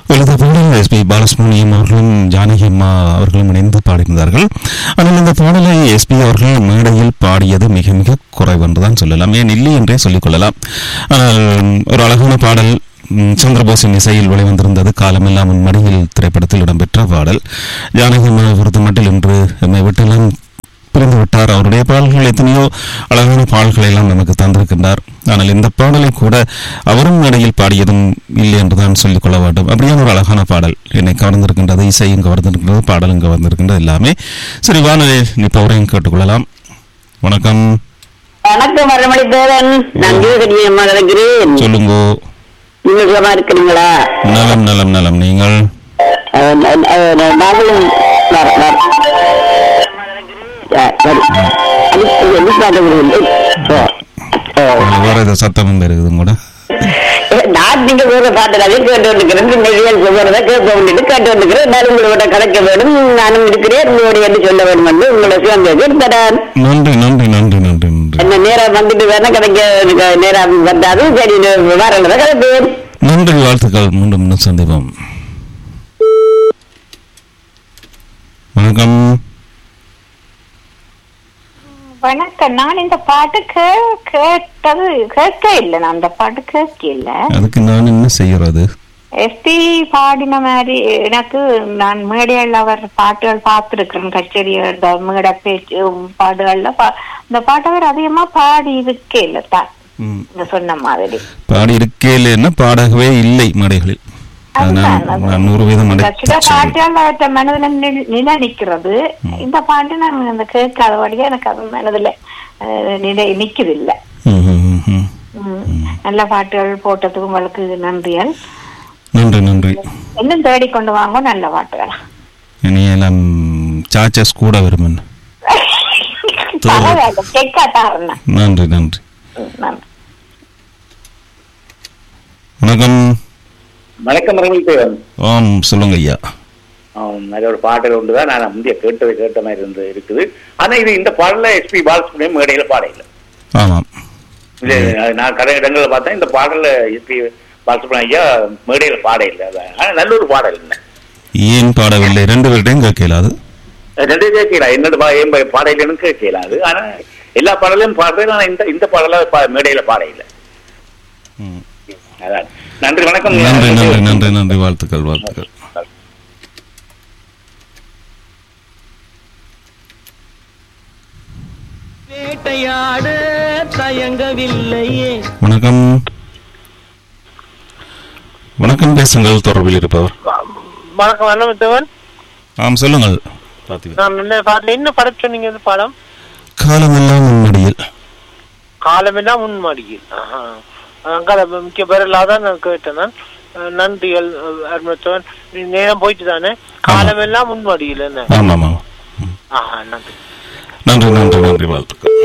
எழுத பாடல் S B Balasubramaniam அவர்களும் ஜானகி அம்மா அவர்களும் இணைந்து பாடியிருந்தார்கள் ஆனால் இந்த பாடலை எஸ்பி அவர்கள் மேடையில் பாடியது மிக மிக குறைவு என்றுதான் சொல்லலாம் ஏன் இல்லை என்றே சொல்லிக் கொள்ளலாம் ஆனால் ஒரு அழகான பாடல் ம், சந்திரபோஸின் இசையில் வெளிவந்திருந்தது காலமெல்லாம் உன் மடியில் திரைப்படத்தில் இடம்பெற்ற பாடல் ஜானகி அம்மா பொறுத்த மட்டில் இன்று எம்மை விட்டெல்லாம் பிரிந்து விட்டார் அவருடைய பாடல்கள் எத்தனையோ அழகான பாடல்களை எல்லாம் நமக்கு தந்திருக்கின்றார் ஆனால் இந்த பாடலை கூட அவரும் இடையில் பாடியதும் இல்லை என்றுதான் சொல்லிக் கொள்ள வேண்டும் அப்படியே ஒரு அழகான பாடல் என்னை கவர்ந்திருக்கின்றது இசையும் கவர்ந்திருக்கின்றது பாடலும் கவர்ந்திருக்கின்றது எல்லாமே சரி வானொலி இப்போ அவரையும் கேட்டுக்கொள்ளலாம் வணக்கம் வணக்கம் வரமணி தேவன் நான் ஜீவகடி அம்மா கிடைக்கிறேன் சொல்லுங்கோ நீங்க சுகமா இருக்கிறீங்களா நலம் நலம் நலம் நீங்கள் அஹ், அஹ், அஹ், நாங்களும் வர- வர- அஹ், சரி. அது- அது என்ன பாட்டு வருது? ஓ, ஓ. வேற ஏதோ சத்தமும் இருக்குது கூட நான் நீங்க வேற பாட்டு அதே கேட்டு வந்துக்கிறேன் இந்த நிகழ்ச்சி போறதை கேட்க வேண்டியது கேட்டு வந்துக்கிறேன் நான் உங்களோட கிடைக்க வேண்டும் நானும் இருக்கிறேன் உங்களோட என்று சொல்ல வேண்டும் என்று உங்களோட சேர்ந்து தரேன் நன்றி நன்றி நன்றி நன்றி நன்றி என்ன நேரம் வந்துட்டு வேணா கிடைக்க நேரம் வந்தாலும் சரி வரல கிடைப்பேன் நன்றி வாழ்த்துக்கள் மீண்டும் மீண்டும் சந்திப்போம் வணக்கம் வணக்கம் நான் இந்த பாட்டு கே- கேட்டது கேட்க இல்லை நான் அந்த பாட்டு கேட்க இல்ல அதுக்கு நான் என்ன செய்யறது எஸ்பி பாடின மாதிரி எனக்கு நான் மேடையில் அவர் பாட்டுகள் பார்த்துருக்கிறேன் கச்சேரி இந்த மேடை பேச்சு பாடுகள்ல பா- இந்த பாட்டு அவர் அதிகமா பாடி இருக்கே இல்லை தான் இந்த சொன்ன மாதிரி பாடி இருக்கேன்னு பாடகவே இல்லை மேடைகளில் அது நான் அதுதான், நான் நூறு வீதம் இந்த அடைத்து சில சொல்றேன். பாட்டுகள் அவற்றை மனதில் நில- நிலைநிக்கிறது இந்த பாட்டு நான் அந்த கேட்காதபடியா எனக்கு அது மனதில் அஹ், நிலை நிக்குது இல்லை ம், ம், ம், ம். ம். நல்ல பாட்டுகள் போட்டதுக்கு உங்களுக்கு நன்றிகள் நன்றி நன்றி இன்னும் தேடி கொண்டு வாங்க நல்ல பாட்டுகள் இனி எல்லாம் சாச்சஸ் கூட வரும் பரவாயில்ல கேட்கா தாரண நன்றி நன்றி நன்றி வணக்கம் வணக்கம் ரமணி தேவன் ஆம் சொல்லுங்க ஐயா ஆம், நல்ல ஒரு பாடல் ஒன்று தான் நான் முந்தைய கேட்டது கேட்ட மாதிரி இருந்து இருக்குது ஆனா இது இந்த பாடல எஸ்பி பாலசுப்ரமணியம் மேடையில பாடையில ஆமாம் இது நான் கடை இடங்களில் பார்த்தேன் இந்த பாடல எஸ்பி பாலசுப்ரமணியம் ஐயா மேடையில பாடையில ஆனா நல்ல ஒரு பாடல் என்ன ஏன் பாடவில்லை ரெண்டு பேர்கிட்டையும் கேட்கல அது ரெண்டு கேட்கலாம் என்னோட பா ஏன் பா- பாடையிலன்னு கேட்கலாம் அது ஆனா எல்லா பாடலையும் பாடுறேன் ஆனா இந்த இந்த பாடல பா- மேடையில பாடையில ம். அதான் நன்றி வணக்கம் நன்றி நன்றி நன்றி நன்றி வாழ்த்துக்கள் வாழ்த்துக்கள் வேட்டையாட தயங்கவில்லையே வணக்கம் வணக்கம் பேசுங்கள் தொடர்பில் இருப்பவர் வணக்கம் வண்ணமுத்தவன் ஆம் சொல்லுங்கள் பார்த்திபன். நான் என்ன பாடல என்ன படம் சொன்னீங்க இந்த படம் காலமெல்லாம் உன்மடியில் காலமெல்லாம் முன்மாடியில் அங்கால முக்கிய பேரெல்லாம் நான் கேட்டேன் நான் அஹ், நன்றிகள் அருமத்தவன் நேரம் போயிட்டு தானே காலமெல்லாம் முன்மாடியில் என்ன ஆமாம் ஆமாம் ஆஹா நன்றி நன்றி நன்றி நன்றி வாழ்த்துக்கள்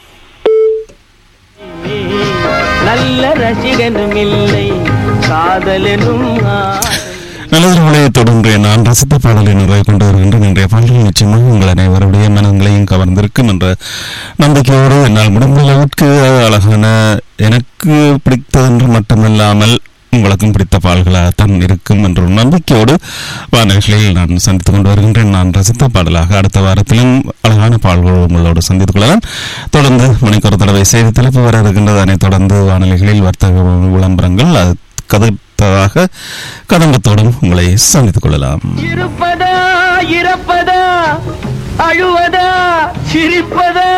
நல்ல ரசிகனும் இல்லை காதலனும் ஆசை. நல்லதுகளை தொடர்ந்து நான் ரசித்த பாடலை நிறைவு கொண்டு வருகின்றேன் இன்றைய பாடல் நிச்சயமாக உங்கள் அனைவருடைய மனங்களையும் கவர்ந்திருக்கும் என்ற நம்பிக்கையோடு என்னால் முடிந்த அளவிற்கு அழகான எனக்கு பிடித்ததென்று மட்டுமல்லாமல் உங்களுக்கும் பிடித்த பாடல்களாகத்தான் இருக்கும் என்ற ஒரு நம்பிக்கையோடு வானொலிகளில் நான் சந்தித்துக் கொண்டு வருகின்றேன் நான் ரசித்த பாடலாக அடுத்த வாரத்திலும் அழகான பாடல்கள் உங்களோடு சந்தித்துக் கொள்ளலாம் தொடர்ந்து மணிக்கொரு தடவை செய்தி தலைப்பு வர இருக்கின்றது அதனைத் தொடர்ந்து வானொலிகளில் வர்த்தக விளம்பரங்கள் அது கதைத்ததாக கதம்பத்தோடும் உங்களை சந்தித்துக் கொள்ளலாம் இருப்பதா இறப்பதா